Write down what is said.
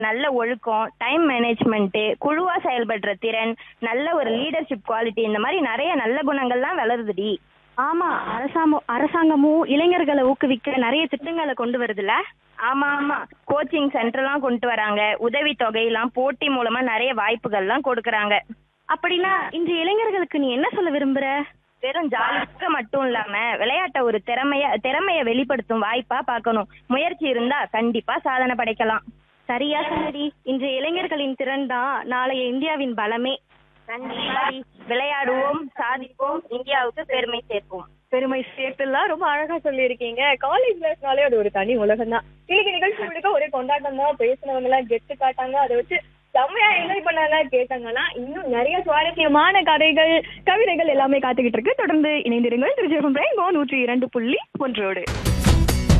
நல்ல ஒழுக்கம் time management குழுவா செயல்படுற திறன் நல்ல ஒரு லீடர்ஷிப் குவாலிட்டி இந்த மாதிரி நிறைய நல்ல குணங்கள்லாம் வளருதுடி ஆமா அரசாங்கம் அரசாங்கமும் இளைஞர்களை ஊக்குவிக்க நிறைய திட்டங்களை கொண்டு வருதுல்ல ஆமா ஆமா கோச்சிங் சென்டர்லாம் கொண்டு வராங்க உதவி தொகையெல்லாம் போட்டி மூலமா நிறைய வாய்ப்புகள்லாம் கொடுக்கறாங்க அப்படின்னா இன்றைய இளைஞர்களுக்கு நீ என்ன சொல்ல விரும்புற வெறும் ஜாலியாக மட்டும் இல்லாம விளையாட்டை ஒரு திறமைய திறமைய வெளிப்படுத்தும் வாய்ப்பா பார்க்கணும் முயற்சி இருந்தா கண்டிப்பா சாதனை படைக்கலாம் சரியா சொன்னடி இன்றைய இளைஞர்களின் திறன் தான் நாளைய இந்தியாவின் பலமே கண்டிப்பா விளையாடுவோம் சாதிப்போம் இந்தியாவுக்கு பெருமை சேர்ப்போம் பெருமை சேர்த்துலாம் ரொம்ப அழகா சொல்லியிருக்கீங்க காலேஜ் லைஃப்னாலே அது ஒரு தனி உலகம் தான் இன்னைக்கு நிகழ்ச்சி முழுக்க ஒரே கொண்டாட்டம் தான் பேசினவங்க எல்லாம் கெத்து காட்டாங்க அதை வச்சு செம்மையா என்ஜாய் பண்ணாங்க கேட்டாங்கன்னா இன்னும் நிறைய சுவாரஸ்யமான கதைகள் கவிதைகள் எல்லாமே காத்துக்கிட்டு இருக்கு தொடர்ந்து இணைந்திருங்கள் திருச்சியம் நூற்றி இரண்டு புள்ளி ஒன்றோடு